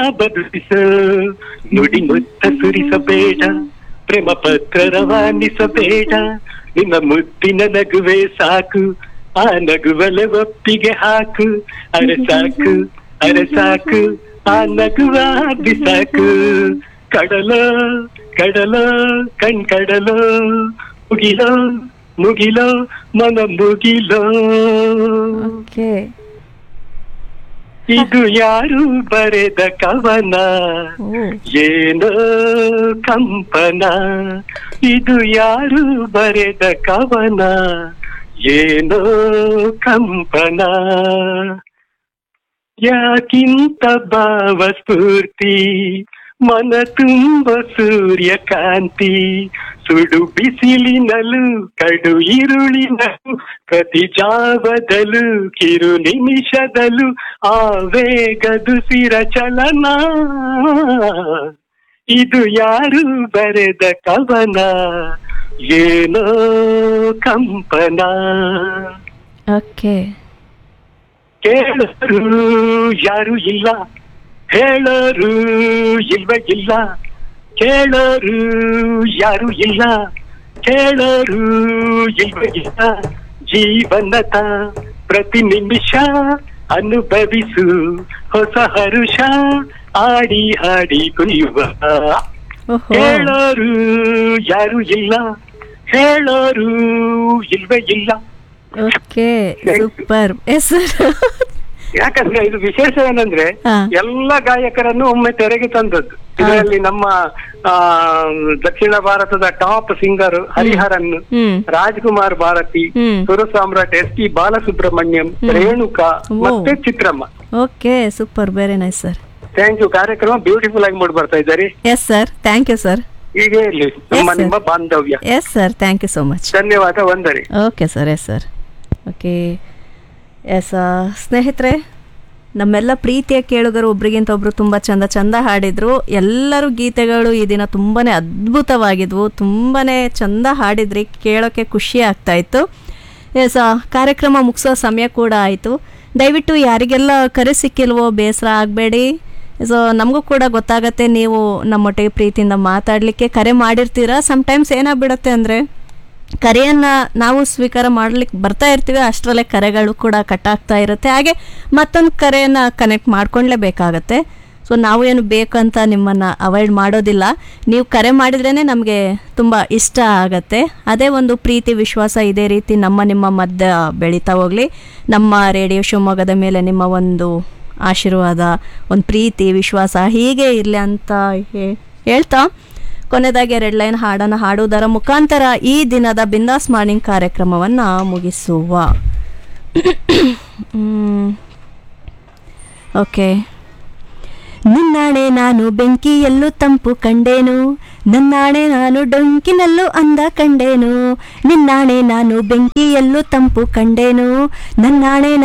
ಬದುಕಿಸು ನುಡಿ ಮುತ್ತ ಸುರಿಸಬೇಡ ಪ್ರೇಮ ಪತ್ರ ರವಾನಿಸಬೇಡ ನಿನ್ನ ಮುತ್ತಿನ ನಗುವೆ ಸಾಕು ಆ ನಗುವಲೆ ಒಪ್ಪಿಗೆ ಹಾಕು ಅರೆ ಸಾಕು ಅರೆ ಸಾಕು ಆ ನಗುವ ಬಿಸಾಕು ಕಡಲ ಕಡಲ ಕಣ್ ಕಡಲ ಮುಗಿಲೋ ಮುಗಿಲೋ ಮನ ಮುಗಿಲೋ ಓಕೆ ಇದು ಯಾರು ಬರೆದ ಕವನ ಓ ಏನೋ ಕಂಪನ ಇದು ಯಾರು ಬರೆದ ಕವನ ಏನೋ ಕಂಪನ ಯಾಕಿಂತ ಭಾವ ಸ್ಫೂರ್ತಿ ಮನ ತುಂಬ ಸೂರ್ಯಕಾಂತಿ ಸುಡು ಬಿಸಿಲಿನಲು ಕಡು ಇರುಳಿನಲು ಪ್ರತಿ ಜಾವದಲು ಕಿರು ನಿಮಿಷದಲು ಆವೇಗದು ಸಿರ ಚಲನ ಇದು ಯಾರು ಬರೆದ ಕವನ ಏನೋ ಕಂಪನ ಓಕೆ ಕೇಳರು ಯಾರು ಇಲ್ಲ ಹೇಳರು ಇಲ್ವೇ ಇಲ್ಲ ಕೇಳರು ಯಾರು ಇಲ್ಲ ಕೇಳರು ಇಲ್ವೇ ಇಲ್ಲ ಜೀವನದ ಪ್ರತಿ ನಿಮಿಷ ಅನುಭವಿಸು ಹೊಸ ಹರುಷ ಆಡಿ ಹಾಡಿ ಕುಣಿಯುವ ಓಹೋ ಹೇಳೋರು ಯಾರು ಇಲ್ಲ ಹೇಳೋರು ಇಲ್ವೇ ಇಲ್ಲ ಓಕೆ ಸೂಪರ್ ಎಸ್ ಯಾಕಂದ್ರೆ ಇದು ವಿಶೇಷ ಏನಂದ್ರೆ ಹಾ. ಎಲ್ಲ ಗಾಯಕರನ್ನು ಒಮ್ಮೆ ತೆರೆಗೆ ತಂದದ್ದು ಇದರಲ್ಲಿ ನಮ್ಮ ಆ, ದಕ್ಷಿಣ ಭಾರತದ top singer Hariharan hmm Rajkumar Bharathi hmm. ಸುರ ಸಾಮ್ರಾಟ್ ಎಸ್ ಪಿ ಬಾಲಸುಬ್ರಹ್ಮಣ್ಯಂ ರೇಣುಕಾ ಓ. ಮತ್ತೆ Chitramma okay super very nice sir thank you ಕಾರ್ಯಕ್ರಮ ಬ್ಯೂಟಿಫುಲ್ ಆಗಿ ಮೂಡಿ ಬರ್ತಾ ಇದ್ದಾರೆ yes sir thank you sir ಹೀಗೆ ಇರ್ಲಿ ನಮ್ಮ sir. ನಿಮ್ಮ ಬಾಂಧವ್ಯ yes sir thank you so much ಧನ್ಯವಾದ ವಂದನೆ okay sir yes sir okay yes ಸ್ನೇಹಿತರೆ ನಮ್ಮೆಲ್ಲ ಪ್ರೀತಿಯ ಕೇಳುಗರು ಒಬ್ರಿಗಿಂತ ಒಬ್ರು ತುಂಬ ಚಂದ ಚಂದ ಹಾಡಿದ್ರು ಎಲ್ಲರೂ ಗೀತೆಗಳು ಈ ದಿನ ತುಂಬಾ ಅದ್ಭುತವಾಗಿದ್ವು ತುಂಬಾ ಚಂದ ಹಾಡಿದ್ರಿ ಕೇಳೋಕ್ಕೆ ಖುಷಿ ಆಗ್ತಾ ಇತ್ತು ಎಸ್ ಕಾರ್ಯಕ್ರಮ ಮುಗಿಸೋ ಸಮಯ ಕೂಡ ಆಯಿತು ದಯವಿಟ್ಟು ಯಾರಿಗೆಲ್ಲ ಕರೆ ಸಿಕ್ಕಿಲ್ವೋ ಬೇಸರ ಆಗಬೇಡಿ ಸೊ ನಮಗೂ ಕೂಡ ಗೊತ್ತಾಗತ್ತೆ ನೀವು ನಮ್ಮೊಟ್ಟಿಗೆ ಪ್ರೀತಿಯಿಂದ ಮಾತಾಡಲಿಕ್ಕೆ ಕರೆ ಮಾಡಿರ್ತೀರಾ ಸಮ್ಟೈಮ್ಸ್ ಏನಾಗ್ಬಿಡತ್ತೆ ಅಂದರೆ ಕರೆಯನ್ನು ನಾವು ಸ್ವೀಕಾರ ಮಾಡ್ಲಿಕ್ಕೆ ಬರ್ತಾ ಇರ್ತೀವಿ ಅಷ್ಟರಲ್ಲೇ ಕರೆಗಳು ಕೂಡ ಕಟ್ ಆಗ್ತಾ ಇರುತ್ತೆ ಹಾಗೆ ಮತ್ತೊಂದು ಕರೆಯನ್ನು ಕನೆಕ್ಟ್ ಮಾಡ್ಕೊಳ್ಳೇಬೇಕಾಗತ್ತೆ ಸೊ ನಾವು ಏನು ಬೇಕಂತ ನಿಮ್ಮನ್ನು ಅವಾಯ್ಡ್ ಮಾಡೋದಿಲ್ಲ ನೀವು ಕರೆ ಮಾಡಿದ್ರೇ ನಮಗೆ ತುಂಬ ಇಷ್ಟ ಆಗತ್ತೆ ಅದೇ ಒಂದು ಪ್ರೀತಿ ವಿಶ್ವಾಸ ಇದೇ ರೀತಿ ನಮ್ಮ ನಿಮ್ಮ ಮಧ್ಯ ಬೆಳೀತಾ ಹೋಗಲಿ ನಮ್ಮ ರೇಡಿಯೋ ಶಿವಮೊಗ್ಗದ ಮೇಲೆ ನಿಮ್ಮ ಒಂದು ಆಶೀರ್ವಾದ ಒಂದು ಪ್ರೀತಿ ವಿಶ್ವಾಸ ಹೀಗೆ ಇರಲಿ ಅಂತ ಹೇ- ಹೇಳ್ತಾ ಕೊನೆಯದಾಗಿ ಎರಡು ಲೈನ್ ಹಾಡನ್ನು ಹಾಡುವುದರ ಮುಖಾಂತರ ಈ ದಿನದ ಬಿಂದಾಸ್ ಮಾರ್ನಿಂಗ್ ಕಾರ್ಯಕ್ರಮವನ್ನು ಮುಗಿಸುವ ಓಕೆ ನಿನ್ನಾಣೆ ನಾನು ಬೆಂಕಿಯಲ್ಲೂ ತಂಪು ಕಂಡೇನು ನನ್ನಾಣೆ ನಾನು ಡೊಂಕಿನಲ್ಲೂ ಅಂದ ಕಂಡೇನು ನಿನ್ನಾಣೆ ನಾನು ಬೆಂಕಿಯಲ್ಲೂ ತಂಪು ಕಂಡೇನು ನನ್ನಾಣೆ